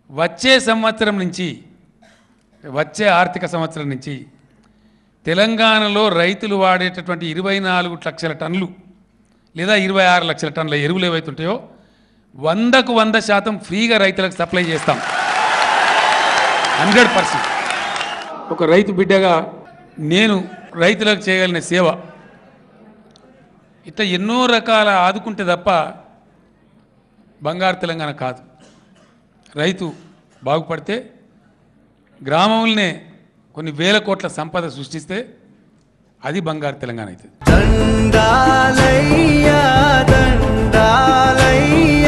వచ్చే సంవత్సరం నుంచి వచ్చే ఆర్థిక సంవత్సరం నుంచి తెలంగాణలో రైతులు వాడేటటువంటి ఇరవై నాలుగు లక్షల టన్నులు లేదా ఇరవై ఆరు లక్షల టన్నుల ఎరువులు ఏవైతుంటాయో వందకు వంద శాతం ఫ్రీగా రైతులకు సప్లై చేస్తాం హండ్రెడ్ పర్సెంట్ ఒక రైతు బిడ్డగా నేను రైతులకు చేయగలిగిన సేవ ఇట్లా ఎన్నో రకాల ఆదుకుంటే తప్ప బంగారు తెలంగాణ కాదు రైతు బాగుపడితే గ్రామంలోనే కొన్ని వేల కోట్ల సంపద సృష్టిస్తే అది బంగారు తెలంగాణ అవుతుంది దండాలయ్యా దండాలయ్యా